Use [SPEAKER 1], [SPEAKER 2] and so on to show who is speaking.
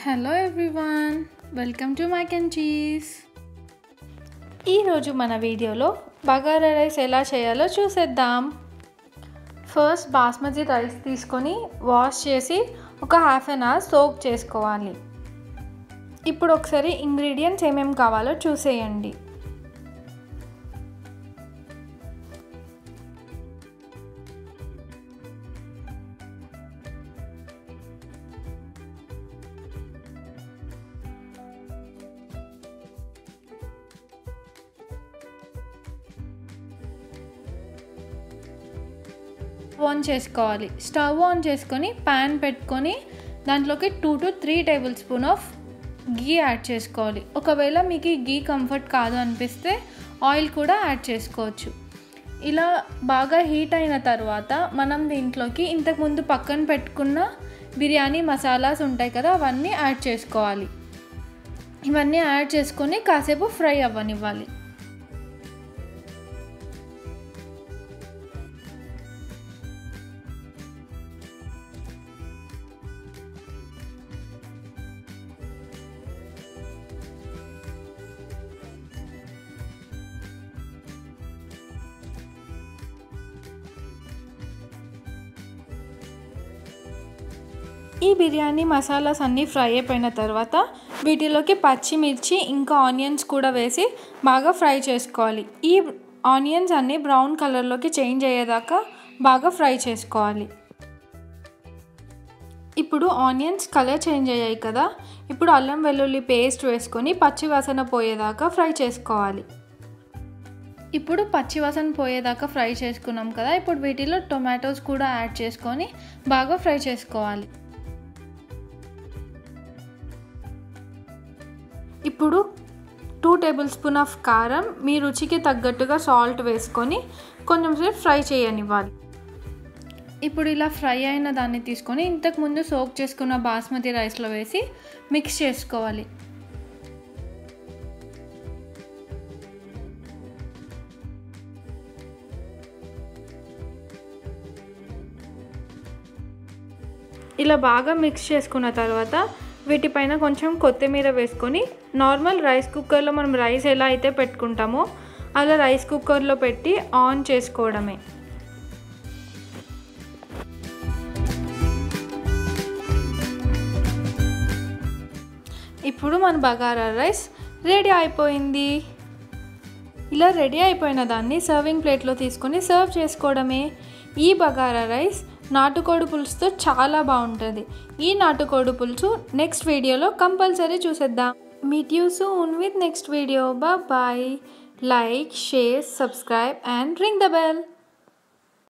[SPEAKER 1] hello everyone welcome to mac and cheese ఈరోజు మన వీడియోలో బగారా రైస్ ఎలా చేయాలో చూసేద్దాం ఫస్ట్ బాస్మతి రైస్ తీసుకొని వాష్ చేసి ఒక హాఫ్ అన్ అవర్ సోక్ చేసుకోవాలి ఇప్పుడు ఒకసారి ఇంగ్రీడియంట్స్ ఏమేమి కావాలో చూసేయండి ఆన్ చేసుకోవాలి స్టవ్ ఆన్ చేసుకొని ప్యాన్ పెట్టుకొని దాంట్లోకి two to three tablespoon of ghee add చేసుకోవాలి ఒకవేళ మీకు ఈ గీ కంఫర్ట్ కాదు అనిపిస్తే ఆయిల్ కూడా యాడ్ చేసుకోవచ్చు ఇలా బాగా హీట్ అయిన తర్వాత మనం దీంట్లోకి ఇంతకుముందు పక్కన పెట్టుకున్న బిర్యానీ మసాలాస్ ఉంటాయి కదా అవన్నీ యాడ్ చేసుకోవాలి ఇవన్నీ యాడ్ చేసుకొని కాసేపు ఫ్రై అవ్వనివ్వాలి ఈ బిర్యానీ మసాలాస్ అన్నీ ఫ్రై అయిపోయిన తర్వాత వీటిలోకి పచ్చిమిర్చి ఇంకా ఆనియన్స్ కూడా వేసి బాగా ఫ్రై చేసుకోవాలి ఈ ఆనియన్స్ అన్నీ బ్రౌన్ కలర్లోకి చేంజ్ అయ్యేదాకా బాగా ఫ్రై చేసుకోవాలి ఇప్పుడు ఆనియన్స్ కలర్ చేంజ్ అయ్యాయి కదా ఇప్పుడు అల్లం వెల్లుల్లి పేస్ట్ వేసుకొని పచ్చి వాసన పోయేదాకా ఫ్రై చేసుకోవాలి ఇప్పుడు పచ్చివాసన పోయేదాకా ఫ్రై చేసుకున్నాం కదా ఇప్పుడు వీటిలో టొమాటోస్ కూడా యాడ్ చేసుకొని బాగా ఫ్రై చేసుకోవాలి ఇప్పుడు టూ టేబుల్ స్పూన్ ఆఫ్ కారం మీ రుచికి తగ్గట్టుగా సాల్ట్ వేసుకొని కొంచెం సేపు ఫ్రై చేయనివ్వాలి ఇప్పుడు ఇలా ఫ్రై అయిన దాన్ని తీసుకొని ఇంతకుముందు సోక్ చేసుకున్న బాస్మతి రైస్లో వేసి మిక్స్ చేసుకోవాలి ఇలా బాగా మిక్స్ చేసుకున్న తర్వాత వీటిపైన కొంచెం కొత్తిమీర వేసుకొని నార్మల్ రైస్ కుక్కర్లో మనం రైస్ ఎలా అయితే పెట్టుకుంటామో అలా రైస్ కుక్కర్లో పెట్టి ఆన్ చేసుకోవడమే ఇప్పుడు మన బగారా రైస్ రెడీ అయిపోయింది ఇలా రెడీ అయిపోయిన దాన్ని సర్వింగ్ ప్లేట్లో తీసుకొని సర్వ్ చేసుకోవడమే ఈ బగారా రైస్ నాటుకోడి పులుసుతో చాలా బాగుంటుంది ఈ నాటుకోడి పులుసు నెక్స్ట్ వీడియోలో కంపల్సరీ చూసేద్దాం meet you soon with next video bye like share subscribe and ring the bell